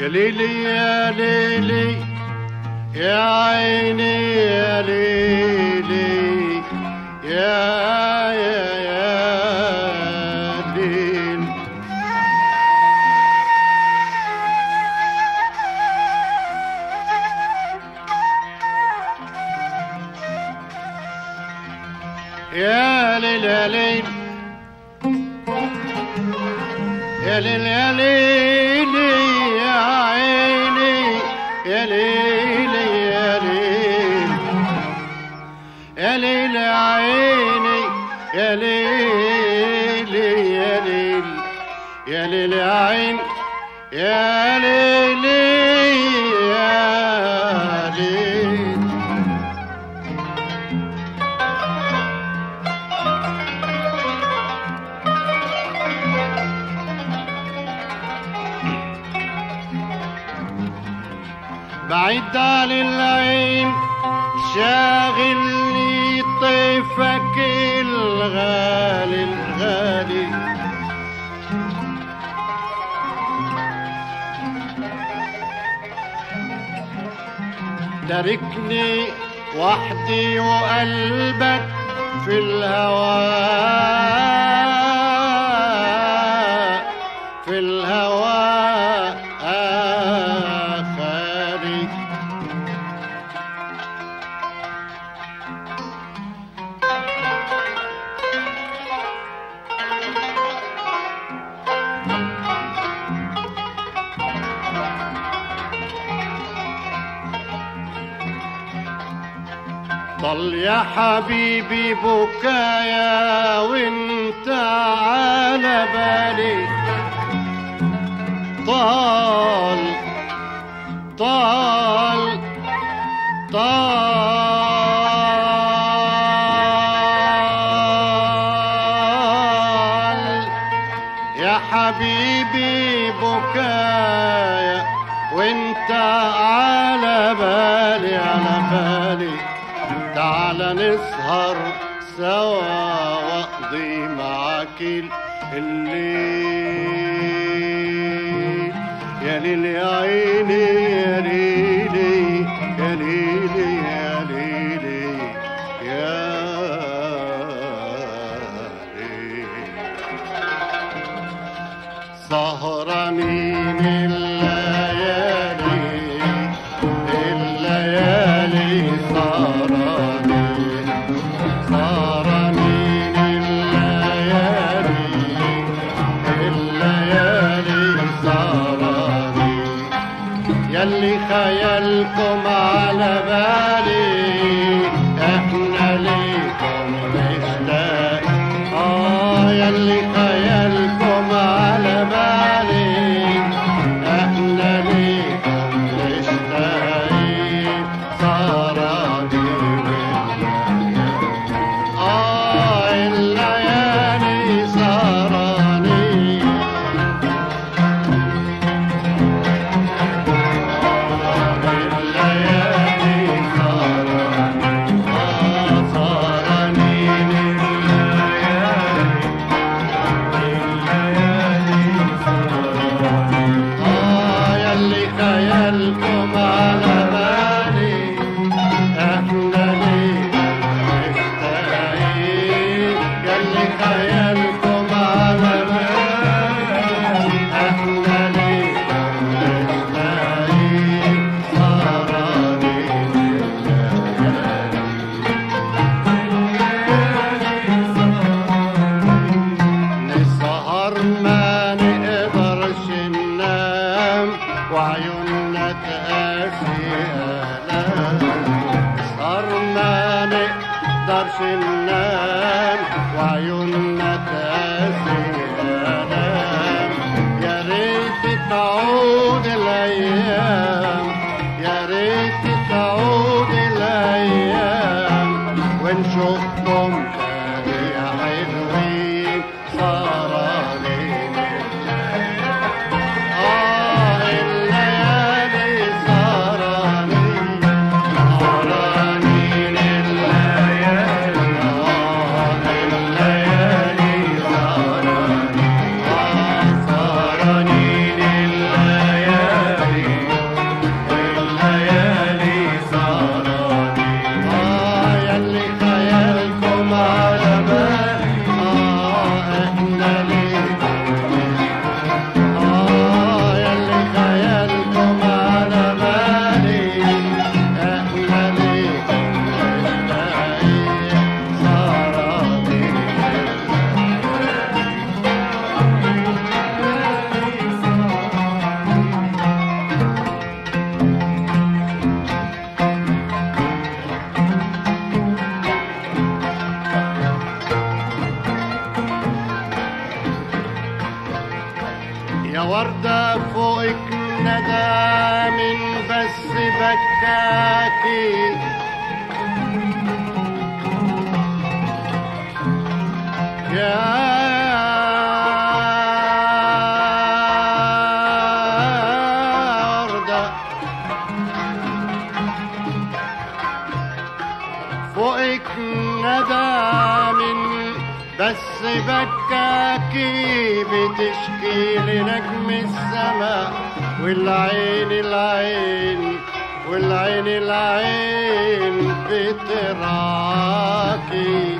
يا ليلي يا ليلي يا عيني يا ليلي يا يا يا ليل يا ليل يا ليل يا ليل يا ليل يا عيني يا ليل يا ليل يا ليل يا عيني يا ليل يا ليل يا ليل يا عين يا ليل يا ليل بعيد عن العين شاغلني طيفك الغالي الغالي تركني وحدي وقلبك في الهواء في الهواء خالي طل يا حبيبي بكايا وانت على بالي طال طال طال يا حبيبي بكايا وانت على بالي على بالي تعال نسهر سوا واقضي معاك الليل يا ليل يا عيني يا ليلي يا ليلي يا ليلي يا ليل سهرانين الليالي الليالي سهرانين سهرانين الليالي الليالي سهرانين يلي خيالكم على بالي احنا ليكم مشتاق اه يلي خيالكم على بالي احنا ليكم مشتاقين سهرانين اه الليالي سهرانين الليالي سهرانين آه سهرانين الليالي الليالي سهرانين آه يلي خيالكم على بالي احنا ليه مشتاقين يلي خيالكم على بالي احنا ليه مشتاقين سهرانين نسهر ما نقدرش ننام وعيوننا تقاسي آلام نسهر ما نقدرش ننام وعيوننا تقاسي آلام يا ريت تعود الأيام يا ريت تعود الأيام ونشوفكم تاني يا حلوين سهرانين آه الليالي سهرانين سهرانين الليالي آه الليالي سهرانين آه سهرانين الليالي ندى من بس بكاكي يا وردة فوقك ندى من بس بكاكي بتشكي لنجم السماء والعين العين والعين العين بتراكي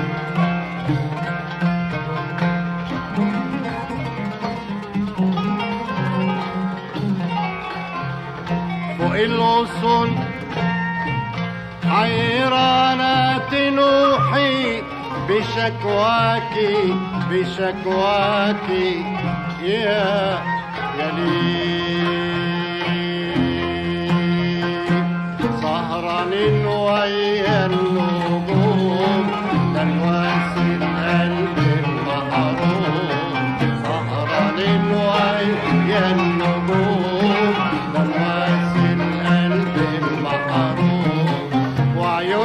فوق الغصون حيرانة تنوحي بشكواكي بشكواكي يا يا ليل سهران ويا النجوم دلواسي القلب المحروم سهران ويا النجوم دلواسي القلب المحروم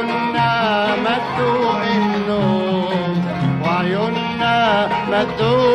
وعيوننا مدوا النوم وعيوننا مدوا